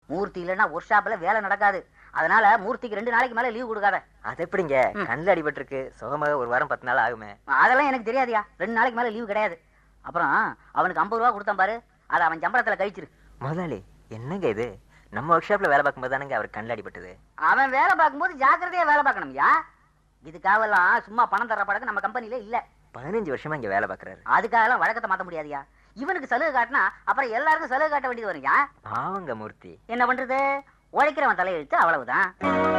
மூர்த்தி இல்லைன்னா ஒர்க் ஷாப்ல வேலை நடக்காது அதனால மூர்த்திக்கு ரெண்டு நாளைக்கு மேல லீவ் கொடுக்காத அது எப்படிங்க கண்ணில் அடிபட்டிருக்கு சுகமாக ஒரு வாரம் பத்து நாள் ஆகுமே அதெல்லாம் எனக்கு தெரியாதியா ரெண்டு நாளைக்கு மேல லீவ் கிடையாது அப்புறம் அவனுக்கு ஐம்பது ரூபா கொடுத்தான் பாரு அதை அவன் சம்பளத்துல கழிச்சிரு முதலாளி என்னங்க இது நம்ம ஒர்க் ஷாப்ல வேலை பார்க்கும்போது தானங்க அவர் கண்ணில் அடிபட்டது அவன் வேலை பார்க்கும்போது ஜாக்கிரதையா வேலை பார்க்கணும்யா இதுக்காகலாம் சும்மா பணம் தர்ற பழக்கம் நம்ம கம்பெனில இல்ல பதினஞ்சு வருஷமா இங்க வேலை பார்க்கறாரு அதுக்காகலாம் வழக்கத்தை மாத்த முடியாதுயா இவனுக்கு சலுகை காட்டினா அப்புறம் எல்லாருக்கும் சலுகை காட்ட வேண்டியது வரும்யா பாவங்க மூர்த்தி என்ன பண்றது உழைக்கிறவன் தலையெழுத்து அவ்வளவுதான்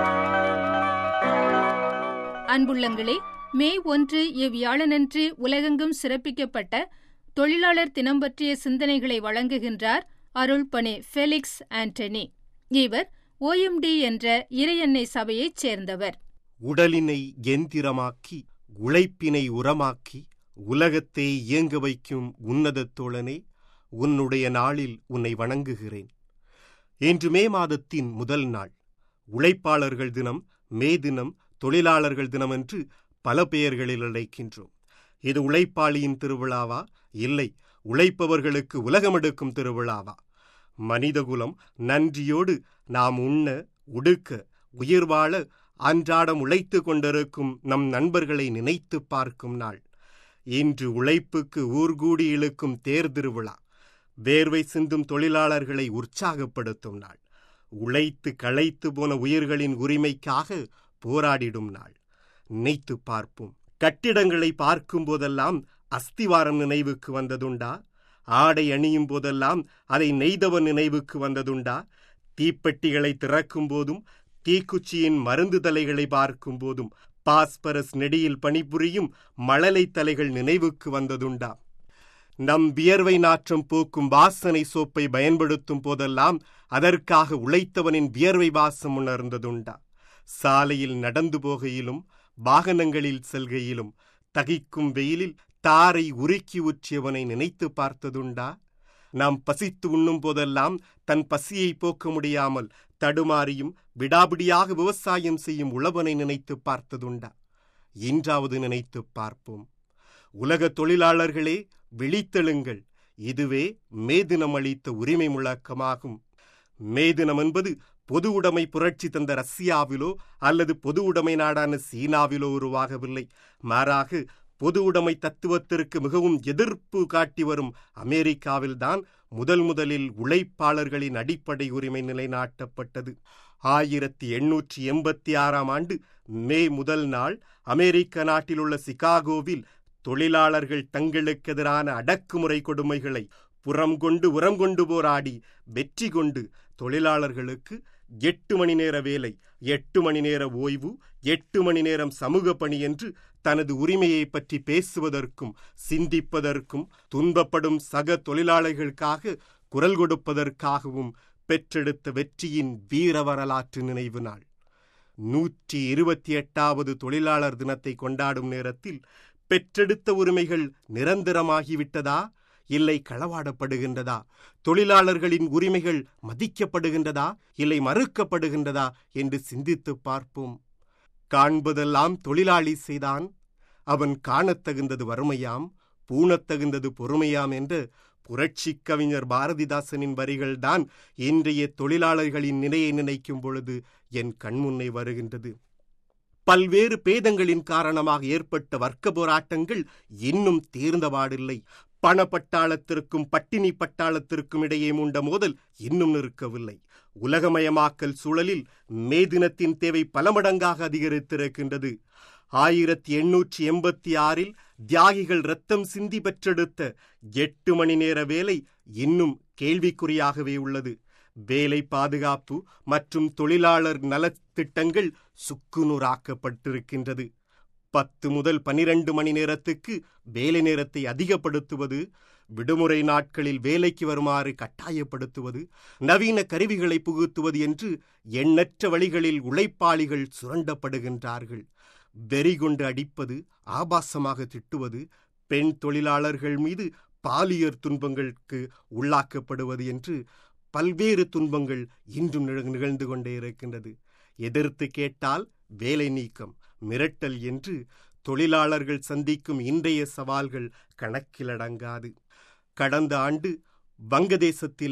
அன்புள்ளங்களே மே ஒன்று இவ்வியாழனன்று உலகெங்கும் சிறப்பிக்கப்பட்ட தொழிலாளர் தினம் பற்றிய சிந்தனைகளை வழங்குகின்றார் அருள்பணி ஃபெலிக்ஸ் ஆண்டனி இவர் ஓஎம்டி என்ற இறையன்னை சபையைச் சேர்ந்தவர் உடலினை எந்திரமாக்கி உழைப்பினை உரமாக்கி உலகத்தை இயங்க வைக்கும் உன்னதத் தோழனே உன்னுடைய நாளில் உன்னை வணங்குகிறேன் இன்று மே மாதத்தின் முதல் நாள் உழைப்பாளர்கள் தினம் மே தினம் தொழிலாளர்கள் தினம் என்று பல பெயர்களில் அழைக்கின்றோம் இது உழைப்பாளியின் திருவிழாவா இல்லை உழைப்பவர்களுக்கு உலகமெடுக்கும் திருவிழாவா மனிதகுலம் நன்றியோடு நாம் உண்ண உடுக்க உயிர் வாழ அன்றாடம் உழைத்து கொண்டிருக்கும் நம் நண்பர்களை நினைத்து பார்க்கும் நாள் இன்று உழைப்புக்கு ஊர்கூடி இழுக்கும் தேர் திருவிழா வேர்வை சிந்தும் தொழிலாளர்களை உற்சாகப்படுத்தும் நாள் உழைத்து களைத்து போன உயிர்களின் உரிமைக்காக போராடிடும் நாள் நினைத்து பார்ப்போம் கட்டிடங்களை பார்க்கும் போதெல்லாம் அஸ்திவாரம் நினைவுக்கு வந்ததுண்டா ஆடை அணியும் போதெல்லாம் அதை நெய்தவன் நினைவுக்கு வந்ததுண்டா தீப்பெட்டிகளை திறக்கும் போதும் தீக்குச்சியின் மருந்து தலைகளை பார்க்கும் போதும் பாஸ்பரஸ் நெடியில் பணிபுரியும் மழலை தலைகள் நினைவுக்கு வந்ததுண்டா நம் வியர்வை நாற்றம் போக்கும் வாசனை சோப்பை பயன்படுத்தும் போதெல்லாம் அதற்காக உழைத்தவனின் வியர்வை வாசம் உணர்ந்ததுண்டா சாலையில் நடந்து போகையிலும் வாகனங்களில் செல்கையிலும் தகிக்கும் வெயிலில் தாரை உருக்கி உற்றியவனை நினைத்து பார்த்ததுண்டா நாம் பசித்து உண்ணும் போதெல்லாம் தன் பசியை போக்க முடியாமல் தடுமாறியும் விடாபிடியாக விவசாயம் செய்யும் உழவனை நினைத்து பார்த்ததுண்டா இன்றாவது நினைத்து பார்ப்போம் உலக தொழிலாளர்களே விழித்தெழுங்கள் இதுவே மேதினம் அளித்த உரிமை முழக்கமாகும் மேதினம் என்பது பொது உடைமை புரட்சி தந்த ரஷ்யாவிலோ அல்லது பொது உடைமை நாடான சீனாவிலோ உருவாகவில்லை மாறாக பொது உடைமை தத்துவத்திற்கு மிகவும் எதிர்ப்பு காட்டி வரும் அமெரிக்காவில்தான் முதல் முதலில் உழைப்பாளர்களின் அடிப்படை உரிமை நிலைநாட்டப்பட்டது ஆயிரத்தி எண்ணூற்றி எண்பத்தி ஆறாம் ஆண்டு மே முதல் நாள் அமெரிக்க நாட்டில் உள்ள சிகாகோவில் தொழிலாளர்கள் தங்களுக்கு எதிரான அடக்குமுறை கொடுமைகளை புறம் கொண்டு உரம் கொண்டு போராடி வெற்றி கொண்டு தொழிலாளர்களுக்கு எட்டு மணி நேர வேலை எட்டு மணி நேர ஓய்வு எட்டு மணி நேரம் சமூக பணி என்று தனது உரிமையை பற்றி பேசுவதற்கும் சிந்திப்பதற்கும் துன்பப்படும் சக தொழிலாளர்களுக்காக குரல் கொடுப்பதற்காகவும் பெற்றெடுத்த வெற்றியின் வீர வரலாற்று நினைவு நாள் நூற்றி இருபத்தி எட்டாவது தொழிலாளர் தினத்தை கொண்டாடும் நேரத்தில் பெற்றெடுத்த உரிமைகள் நிரந்தரமாகிவிட்டதா இல்லை களவாடப்படுகின்றதா தொழிலாளர்களின் உரிமைகள் மதிக்கப்படுகின்றதா இல்லை மறுக்கப்படுகின்றதா என்று சிந்தித்து பார்ப்போம் காண்பதெல்லாம் தொழிலாளி செய்தான் அவன் காணத்தகுந்தது வறுமையாம் பூணத்தகுந்தது பொறுமையாம் என்று புரட்சி கவிஞர் பாரதிதாசனின் வரிகள்தான் இன்றைய தொழிலாளர்களின் நிலையை நினைக்கும் பொழுது என் கண்முன்னே வருகின்றது பல்வேறு பேதங்களின் காரணமாக ஏற்பட்ட வர்க்க போராட்டங்கள் இன்னும் தீர்ந்தபாடில்லை பண பட்டாளத்திற்கும் பட்டினி பட்டாளத்திற்கும் இடையே மூண்ட மோதல் இன்னும் நிற்கவில்லை உலகமயமாக்கல் சூழலில் மே தினத்தின் தேவை பல மடங்காக அதிகரித்திருக்கின்றது ஆயிரத்தி எண்ணூற்றி எண்பத்தி ஆறில் தியாகிகள் ரத்தம் சிந்தி பெற்றெடுத்த எட்டு மணி நேர வேலை இன்னும் கேள்விக்குறியாகவே உள்ளது வேலை பாதுகாப்பு மற்றும் தொழிலாளர் நலத்திட்டங்கள் சுக்குநூறாக்கப்பட்டிருக்கின்றது பத்து முதல் பனிரெண்டு மணி நேரத்துக்கு வேலை நேரத்தை அதிகப்படுத்துவது விடுமுறை நாட்களில் வேலைக்கு வருமாறு கட்டாயப்படுத்துவது நவீன கருவிகளை புகுத்துவது என்று எண்ணற்ற வழிகளில் உழைப்பாளிகள் சுரண்டப்படுகின்றார்கள் வெறி கொண்டு அடிப்பது ஆபாசமாக திட்டுவது பெண் தொழிலாளர்கள் மீது பாலியர் துன்பங்களுக்கு உள்ளாக்கப்படுவது என்று பல்வேறு துன்பங்கள் இன்றும் நிக- நிகழ்ந்து கொண்டே இருக்கின்றது எதிர்த்து கேட்டால் வேலை நீக்கம் மிரட்டல் என்று தொழிலாளர்கள் சந்திக்கும் இன்றைய சவால்கள் கணக்கிலடங்காது கடந்த ஆண்டு வங்கதேசத்திலே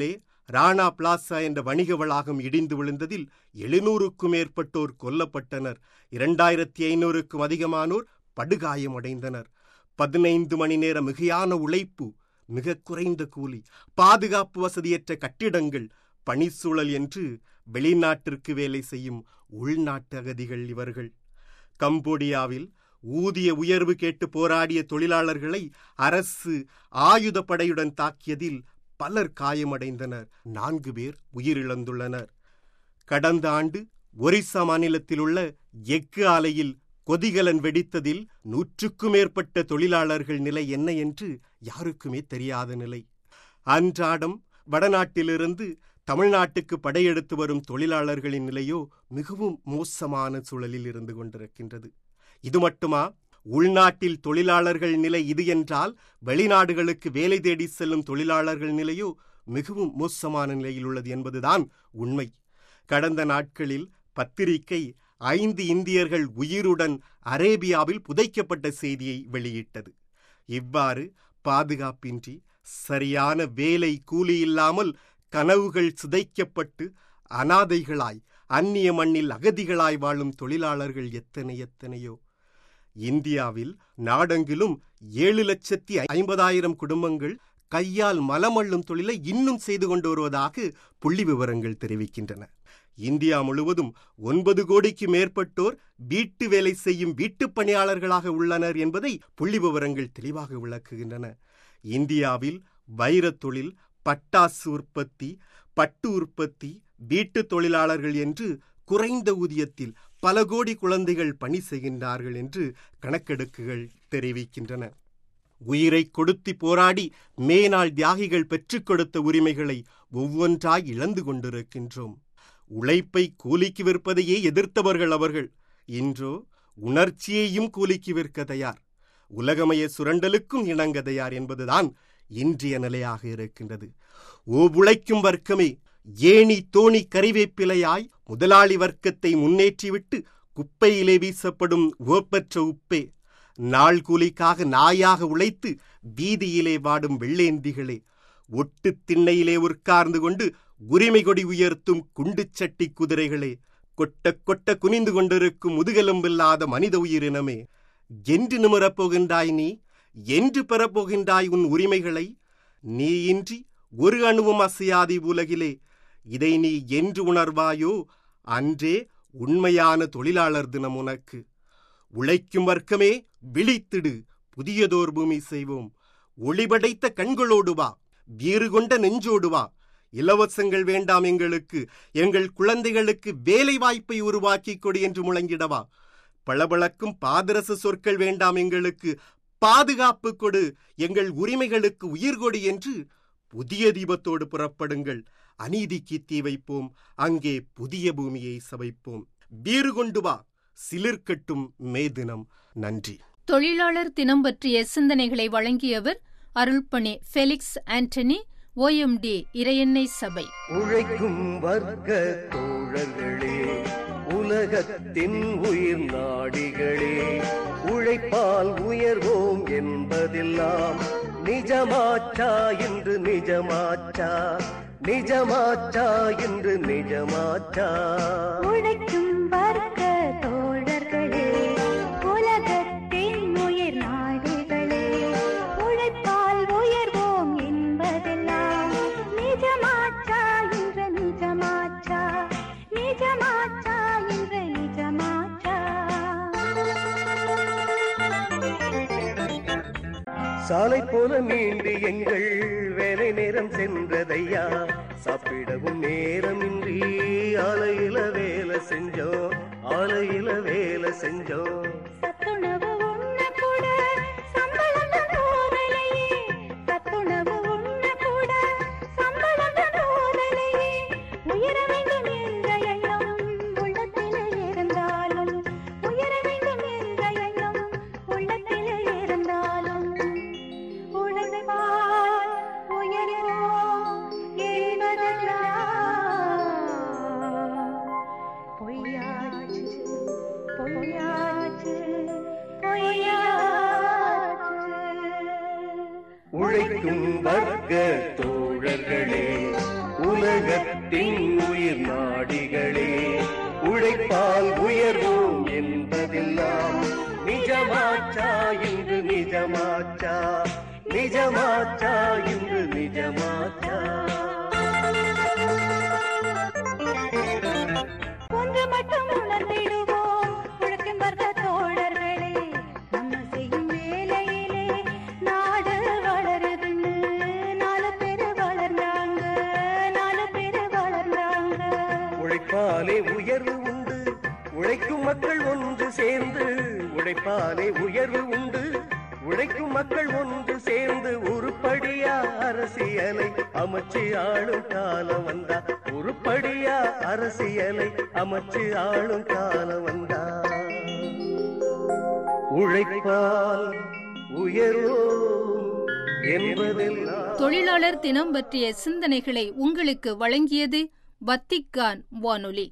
ராணா பிளாசா என்ற வணிக வளாகம் இடிந்து விழுந்ததில் எழுநூறுக்கும் மேற்பட்டோர் கொல்லப்பட்டனர் இரண்டாயிரத்தி ஐநூறுக்கும் அதிகமானோர் படுகாயமடைந்தனர் பதினைந்து மணி நேர மிகையான உழைப்பு மிக குறைந்த கூலி பாதுகாப்பு வசதியற்ற கட்டிடங்கள் பணிச்சூழல் என்று வெளிநாட்டிற்கு வேலை செய்யும் உள்நாட்டு அகதிகள் இவர்கள் கம்போடியாவில் ஊதிய உயர்வு கேட்டு போராடிய தொழிலாளர்களை அரசு ஆயுதப்படையுடன் தாக்கியதில் பலர் காயமடைந்தனர் நான்கு பேர் உயிரிழந்துள்ளனர் கடந்த ஆண்டு ஒரிசா மாநிலத்தில் உள்ள எஃகு ஆலையில் கொதிகலன் வெடித்ததில் நூற்றுக்கும் மேற்பட்ட தொழிலாளர்கள் நிலை என்ன என்று யாருக்குமே தெரியாத நிலை அன்றாடம் வடநாட்டிலிருந்து தமிழ்நாட்டுக்கு படையெடுத்து வரும் தொழிலாளர்களின் நிலையோ மிகவும் மோசமான சூழலில் இருந்து கொண்டிருக்கின்றது இது மட்டுமா உள்நாட்டில் தொழிலாளர்கள் நிலை இது என்றால் வெளிநாடுகளுக்கு வேலை தேடி செல்லும் தொழிலாளர்கள் நிலையோ மிகவும் மோசமான நிலையில் உள்ளது என்பதுதான் உண்மை கடந்த நாட்களில் பத்திரிகை ஐந்து இந்தியர்கள் உயிருடன் அரேபியாவில் புதைக்கப்பட்ட செய்தியை வெளியிட்டது இவ்வாறு பாதுகாப்பின்றி சரியான வேலை கூலி இல்லாமல் கனவுகள் சிதைக்கப்பட்டு அனாதைகளாய் அந்நிய மண்ணில் அகதிகளாய் வாழும் தொழிலாளர்கள் எத்தனை எத்தனையோ இந்தியாவில் நாடெங்கிலும் ஏழு லட்சத்தி ஐம்பதாயிரம் குடும்பங்கள் கையால் மலமள்ளும் தொழிலை இன்னும் செய்து கொண்டு வருவதாக புள்ளி விவரங்கள் தெரிவிக்கின்றன இந்தியா முழுவதும் ஒன்பது கோடிக்கு மேற்பட்டோர் வீட்டு வேலை செய்யும் வீட்டுப் பணியாளர்களாக உள்ளனர் என்பதை புள்ளி விவரங்கள் தெளிவாக விளக்குகின்றன இந்தியாவில் வைரத் தொழில் பட்டாசு உற்பத்தி பட்டு உற்பத்தி வீட்டு தொழிலாளர்கள் என்று குறைந்த ஊதியத்தில் பல கோடி குழந்தைகள் பணி செய்கின்றார்கள் என்று கணக்கெடுக்குகள் தெரிவிக்கின்றன உயிரை கொடுத்தி போராடி மேனாள் தியாகிகள் பெற்றுக் கொடுத்த உரிமைகளை ஒவ்வொன்றாய் இழந்து கொண்டிருக்கின்றோம் உழைப்பை கூலிக்கு விற்பதையே எதிர்த்தவர்கள் அவர்கள் இன்றோ உணர்ச்சியையும் கூலிக்கு விற்க தயார் உலகமய சுரண்டலுக்கும் இணங்க தயார் என்பதுதான் இன்றைய நிலையாக இருக்கின்றது ஓ உழைக்கும் வர்க்கமே ஏணி தோணி கறிவேப்பிலையாய் முதலாளி வர்க்கத்தை முன்னேற்றிவிட்டு குப்பையிலே வீசப்படும் ஓப்பற்ற உப்பே நாள் கூலிக்காக நாயாக உழைத்து வீதியிலே வாடும் வெள்ளேந்திகளே ஒட்டு திண்ணையிலே உட்கார்ந்து கொண்டு உரிமை கொடி உயர்த்தும் குண்டுச்சட்டி குதிரைகளே கொட்ட கொட்ட குனிந்து கொண்டிருக்கும் முதுகெலும்பில்லாத மனித உயிரினமே என்று நிமிரப் போகின்றாய் நீ என்று பெறப்போகின்றாய் உன் உரிமைகளை நீ இன்றி ஒரு அணுவும் அசையாதி உலகிலே இதை நீ என்று உணர்வாயோ அன்றே உண்மையான தொழிலாளர் தினம் உனக்கு உழைக்கும் வர்க்கமே விழித்திடு புதியதோர் பூமி செய்வோம் ஒளிபடைத்த கண்களோடு வா வீறு கொண்ட நெஞ்சோடு வா இலவசங்கள் வேண்டாம் எங்களுக்கு எங்கள் குழந்தைகளுக்கு வேலை வாய்ப்பை உருவாக்கிக் கொடு என்று முழங்கிடவா பளபளக்கும் பாதரச சொற்கள் வேண்டாம் எங்களுக்கு பாதுகாப்பு கொடு எங்கள் உரிமைகளுக்கு உயிர் கொடு என்று புதிய தீபத்தோடு புறப்படுங்கள் அநீதிக்கு தீ வைப்போம் அங்கே புதிய பூமியை சவைப்போம் வீறு கொண்டு வா சிலிர்க்கட்டும் மே தினம் நன்றி தொழிலாளர் தினம் பற்றிய சிந்தனைகளை வழங்கியவர் அருள்பணி ஃபெலிக்ஸ் ஆண்டனி ஓஎம்டி இறையன்னை சபை உழைக்கும் வர்க்க தோழர்களே உலகத்தின் உயிர் நாடிகளே உழைப்பால் உயர்வோம் என்பதெல்லாம் நிஜமாச்சா என்று நிஜமாச்சா நிஜமாச்சா என்று நிஜமாச்சா உழைக்கும் வர்க்க தோழர்களே உலகத்தின் உயிர் நாடுகளே உழைப்பால் உயர்வோம் என்பதெல்லாம் நிஜமாச்சா என்ற நிஜமாச்சா நிஜமாச்சா என்ற நிஜமாச்சா சாலை போல மீண்டு எங்கள் வேலை நேரம் சென்றதையா சாப்பிடவும் நேரமின்றி ஆலையில வேலை செஞ்சோம் ஆலையில வேலை செஞ்சோம் சத்துணவு உண்ண கூட சம்பளம் தோதலையே சத்துணவு உண்ண கூட சம்பளம் தோதலையே உயர வேண்டும் என்ற எண்ணம் உள்ளத்திலே இருந்தாலும் உயர வேண்டும் என்ற எண்ணம் உள்ளத்திலே இருந்தாலும் உழைப்பால் உயர்வோம் என்பதெல்லாம் பொய்யாச்சு பொய்யாச்சு பொய்யாச்சு உழைக்கும் வர்க்க தோழர்களே உலக கனவாச்சா இன்று நிஜமாச்சா ஒன்று மட்டும் உணர்ந்திடுவோம் உழைக்கும் வர்க்க தோழர்களே நம்ம செய்யும் வேலையிலே நாடு வளருதுன்னு நாலு பேரு வளர்ந்தாங்க நாலு பேரு வளர்ந்தாங்க உழைப்பாலே உயர்வு உண்டு உழைக்கும் மக்கள் ஒன்று சேர்ந்து உழைப்பாலே உயர்வு உண்டு உழைக்கும் மக்கள் ஒன்று சேர்ந்து உருப்படியா அரசியலை அமைச்சு ஆளும் காலம் வந்தா உருப்படியா அரசியலை அமைச்சு ஆளும் காலம் வந்தா உழைப்பால் உயர்வோ என்பதெல்லாம் தொழிலாளர் தினம் பற்றிய சிந்தனைகளை உங்களுக்கு வழங்கியது வத்திக்கான் வானொலி